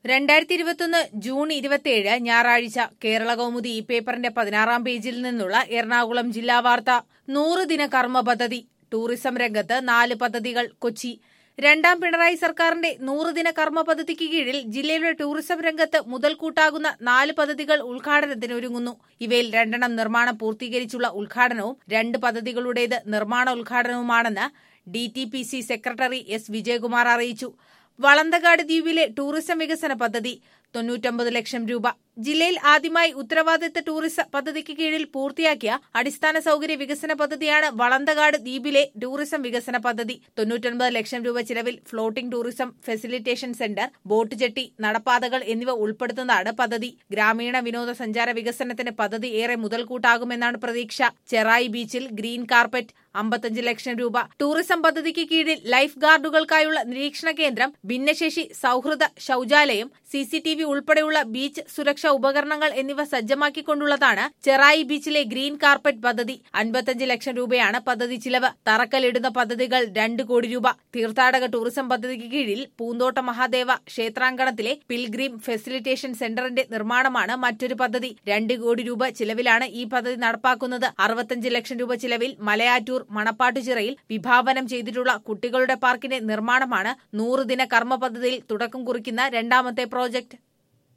രണ്ടായിരത്തി ഇരുപത്തൊന്ന് ജൂൺ ഇരുപത്തിയേഴ് ഞായറാഴ്ച കേരള കൗമുദി ഈ പേപ്പറിന്റെ പതിനാറാം പേജിൽ നിന്നുള്ള എറണാകുളം ജില്ലാ വാർത്ത നൂറ് ദിന കർമ്മ പദ്ധതി ടൂറിസം രംഗത്ത് നാല് പദ്ധതികൾ കൊച്ചി രണ്ടാം പിണറായി സർക്കാരിന്റെ നൂറ് ദിന കർമ്മ പദ്ധതിക്ക് കീഴിൽ ജില്ലയുടെ ടൂറിസം രംഗത്ത് മുതൽക്കൂട്ടാകുന്ന നാല് പദ്ധതികൾ ഉദ്ഘാടനത്തിന് ഒരുങ്ങുന്നു ഇവയിൽ രണ്ടെണ്ണം നിർമ്മാണം പൂർത്തീകരിച്ചുള്ള ഉദ്ഘാടനവും രണ്ട് പദ്ധതികളുടേത് നിർമ്മാണ ഉദ്ഘാടനവുമാണെന്ന് D T P C secretary S Vijayakumar അറിയിച്ചു വളന്തകാട് ദ്വീപിലെ ടൂറിസം വികസന പദ്ധതി തൊണ്ണൂറ്റൊമ്പത് ലക്ഷം രൂപ ജില്ലയിൽ ആദ്യമായി ഉത്തരവാദിത്ത ടൂറിസം പദ്ധതിക്ക് കീഴിൽ പൂർത്തിയാക്കിയ അടിസ്ഥാന സൗകര്യ വികസന പദ്ധതിയാണ് വളന്തകാട് ദ്വീപിലെ ടൂറിസം വികസന പദ്ധതി തൊണ്ണൂറ്റൊൻപത് ലക്ഷം രൂപ ചിലവിൽ floating tourism facilitation centre boat jetty നടപ്പാതകൾ എന്നിവ ഉൾപ്പെടുത്തുന്നതാണ് പദ്ധതി ഗ്രാമീണ വിനോദസഞ്ചാര വികസനത്തിന് പദ്ധതി ഏറെ മുതൽക്കൂട്ടാകുമെന്നാണ് പ്രതീക്ഷ ചെറായി ബീച്ചിൽ ഗ്രീൻ കാർപ്പറ്റ് അമ്പത്തഞ്ച് ലക്ഷം രൂപ ടൂറിസം പദ്ധതിക്ക് കീഴിൽ ലൈഫ് ഗാർഡുകൾക്കായുള്ള നിരീക്ഷണ കേന്ദ്രം ഭിന്നശേഷി സൌഹൃദ ശൌചാലയം സിസിടിവി ഉൾപ്പെടെയുള്ള ബീച്ച് സുരക്ഷാ ഉപകരണങ്ങൾ എന്നിവ സജ്ജമാക്കിക്കൊണ്ടുള്ളതാണ് ചെറായി ബീച്ചിലെ ഗ്രീൻ കാർപ്പറ്റ് പദ്ധതി അൻപത്തഞ്ച് ലക്ഷം രൂപയാണ് പദ്ധതി ചിലവ് തറക്കല്ലിടുന്ന പദ്ധതികൾ രണ്ട് കോടി രൂപ തീർത്ഥാടക ടൂറിസം പദ്ധതിക്ക് കീഴിൽ പൂന്തോട്ട മഹാദേവ ക്ഷേത്രാങ്കണത്തിലെ പിൽഗ്രീം ഫെസിലിറ്റേഷൻ സെന്ററിന്റെ നിർമ്മാണമാണ് മറ്റൊരു പദ്ധതി രണ്ട് കോടി രൂപ ചിലവിലാണ് ഈ പദ്ധതി നടപ്പാക്കുന്നത് അറുപത്തഞ്ച് ലക്ഷം രൂപ ചിലവിൽ മലയാറ്റൂർ മണപ്പാട്ടുചിറയിൽ വിഭാവനം ചെയ്തിട്ടുള്ള കുട്ടികളുടെ പാർക്കിന്റെ നിർമ്മാണമാണ് നൂറ് ദിന കർമ്മ പദ്ധതിയിൽ തുടക്കം കുറിക്കുന്ന രണ്ടാമത്തെ പ്രോജക്ട്